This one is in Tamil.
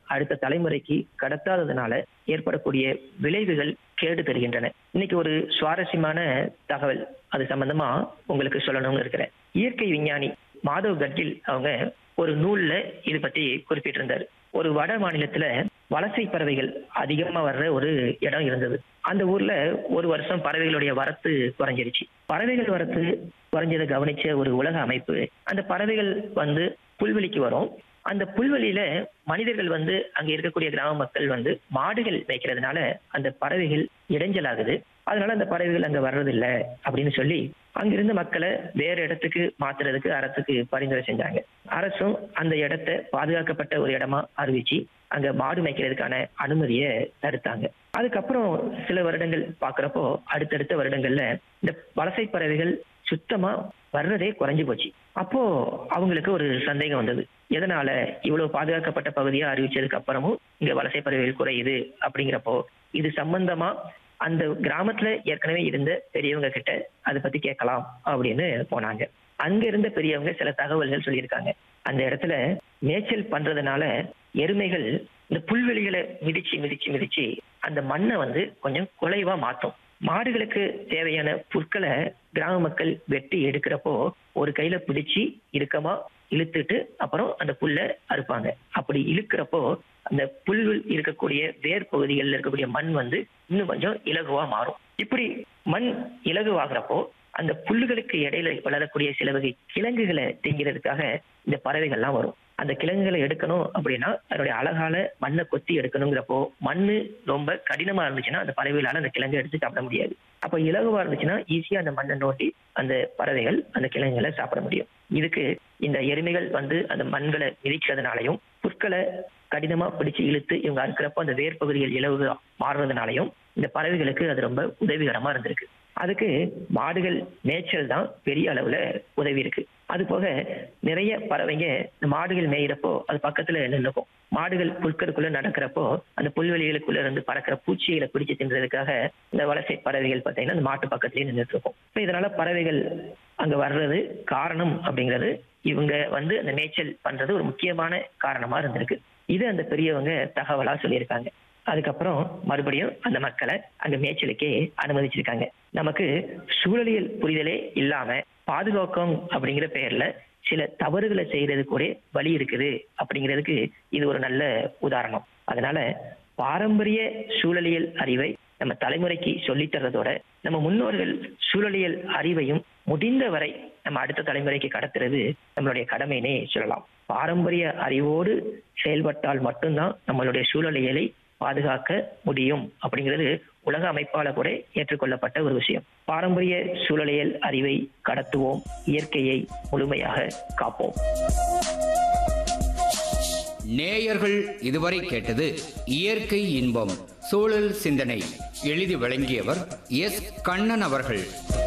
அடுத்த தலைமுறைக்கு கடத்தாததுனால ஏற்படக்கூடிய விளைவுகள் கேடு தருகின்றன இன்னைக்கு ஒரு சுவாரஸ்யமான தகவல் அது சம்பந்தமா உங்களுக்கு சொல்லணும்னு இருக்கிறேன் இயற்கை விஞ்ஞானி மாதவ் கட்கில் அவங்க ஒரு நூல்ல இது பத்தி குறிப்பிட்டிருந்தாரு ஒரு வட மாநிலத்துல வலசை பறவைகள் அதிகமா வர்ற ஒரு இடம் இருந்தது அந்த ஊர்ல ஒரு வருஷம் பறவைகளுடைய வரத்து குறைஞ்சிருச்சு பறவைகள் வரத்து குறைஞ்சதை கவனிச்ச ஒரு உலக அமைப்பு அந்த பறவைகள் வந்து புல்வெளிக்கு வரும் அந்த புல்வெளியில மனிதர்கள் வந்து அங்க இருக்கக்கூடிய கிராம மக்கள் வந்து மாடுகள் மேய்க்கிறதுனால அந்த பறவைகள் இடைஞ்சலாகுது அதனால அந்த பறவைகள் அங்க வர்றதில்ல அப்படின்னு சொல்லி அங்கிருந்த மக்களை வேற இடத்துக்கு மாத்துறதுக்கு அரசுக்கு பரிந்துரை செஞ்சாங்க அரசும் அந்த இடத்தை பாதுகாக்கப்பட்ட ஒரு இடமா அறிவிச்சு அங்க மாடு மேய்க்கிறதுக்கான அனுமதியை தடுத்தாங்க அதுக்கப்புறம் சில வருடங்கள் பாக்குறப்போ அடுத்தடுத்த வருடங்கள்ல இந்த வலசை பறவைகள் சுத்தமா வர்றதே குறைஞ்சு போச்சு அப்போ அவங்களுக்கு ஒரு சந்தேகம் வந்தது எதனால இவ்வளவு பாதுகாக்கப்பட்ட பகுதியா அறிவிச்சதுக்கு அப்புறமும் இங்க வலசை பறவைகள் குறையுது அப்படிங்கிறப்போ இது சம்பந்தமா அந்த கிராமத்துல ஏற்கனவே இருந்த பெரியவங்க கிட்ட அதை பத்தி கேட்கலாம் அப்படின்னு போனாங்க அங்க இருந்த பெரியவங்க சில தகவல்கள் சொல்லியிருக்காங்க அந்த இடத்துல மேய்ச்சல் பண்றதுனால எருமைகள் இந்த புல்வெளிகளை மிதிச்சு மிதிச்சு மிதிச்சு அந்த மண்ணை வந்து கொஞ்சம் குலைவா மாத்தும் மாடுகளுக்கு தேவையான புற்களை கிராம மக்கள் வெட்டி எடுக்கிறப்போ ஒரு கையில பிடிச்சி இறுக்கமா இழுத்துட்டு அப்புறம் அந்த புல்லை அறுப்பாங்க அப்படி இழுக்கிறப்போ அந்த புல் இருக்கக்கூடிய வேர் பகுதிகளில் இருக்கக்கூடிய மண் வந்து இன்னும் கொஞ்சம் இலகுவா மாறும் இப்படி மண் இலகுவாகிறப்போ அந்த புல்லுகளுக்கு இடையில வளரக்கூடிய சில வகை கிழங்குகளை திங்கிறதுக்காக இந்த பறவைகள்லாம் வரும் அந்த கிழங்குகளை எடுக்கணும் அப்படின்னா அதனுடைய அழகால மண்ணை கொத்தி எடுக்கணுங்கிறப்போ மண்ணு ரொம்ப கடினமா இருந்துச்சுன்னா அந்த பறவைகளால அந்த கிழங்கு எடுத்து சாப்பிட முடியாது அப்ப இலகுவா இருந்துச்சுன்னா ஈஸியா அந்த மண்ணை நோண்டி அந்த பறவைகள் அந்த கிழங்குகளை சாப்பிட முடியும் இதுக்கு இந்த எருமைகள் வந்து அந்த மண்களை மிதிக்கிறதுனாலையும் புற்களை கடினமா பிடிச்சு இழுத்து இவங்க அறுக்கிறப்போ அந்த வேர் பகுதிகள் இலவு மாறுறதுனாலையும் இந்த பறவைகளுக்கு அது ரொம்ப உதவிகரமா இருந்திருக்கு அதுக்கு மாடுகள் மேய்ச்சல் தான் பெரிய அளவுல உதவி இருக்கு அது போக நிறைய பறவைங்க இந்த மாடுகள் மேயிறப்போ அது பக்கத்துல நின்றுக்கும் மாடுகள் புற்களுக்குள்ள நடக்கிறப்போ அந்த புல்வெளிகளுக்குள்ள இருந்து பறக்கிற பூச்சிகளை பிடிச்சு தின்றதுக்காக இந்த வலசை பறவைகள் பார்த்தீங்கன்னா அந்த மாட்டு பக்கத்துலயே நின்றுட்டு இருக்கும் இப்போ இதனால பறவைகள் அங்க வர்றது காரணம் அப்படிங்கிறது இவங்க வந்து அந்த மேய்ச்சல் பண்றது ஒரு முக்கியமான காரணமா இருந்திருக்கு இது அந்த பெரியவங்க தகவலா சொல்லியிருக்காங்க அதுக்கப்புறம் மறுபடியும் அந்த மக்களை அங்க மேய்ச்சலுக்கே அனுமதிச்சிருக்காங்க நமக்கு சூழலியல் புரிதலே இல்லாம பாதுகாக்கம் அப்படிங்கிற பெயர்ல சில தவறுகளை செய்யறது கூட வழி இருக்குது அப்படிங்கிறதுக்கு இது ஒரு நல்ல உதாரணம் அதனால பாரம்பரிய சூழலியல் அறிவை நம்ம தலைமுறைக்கு சொல்லித் தர்றதோட நம்ம முன்னோர்கள் சூழலியல் அறிவையும் முடிந்த வரை நம்ம அடுத்த தலைமுறைக்கு கடத்துறது நம்மளுடைய கடமைனே சொல்லலாம் பாரம்பரிய அறிவோடு செயல்பட்டால் மட்டும்தான் நம்மளுடைய சூழலியலை பாதுகாக்க முடியும் அப்படிங்கிறது உலக அமைப்பால கூட ஏற்றுக்கொள்ளப்பட்ட ஒரு விஷயம் பாரம்பரிய சூழலியல் அறிவை கடத்துவோம் இயற்கையை முழுமையாக காப்போம் நேயர்கள் இதுவரை கேட்டது இயற்கை இன்பம் சூழல் சிந்தனை எழுதி வழங்கியவர் எஸ் கண்ணன் அவர்கள்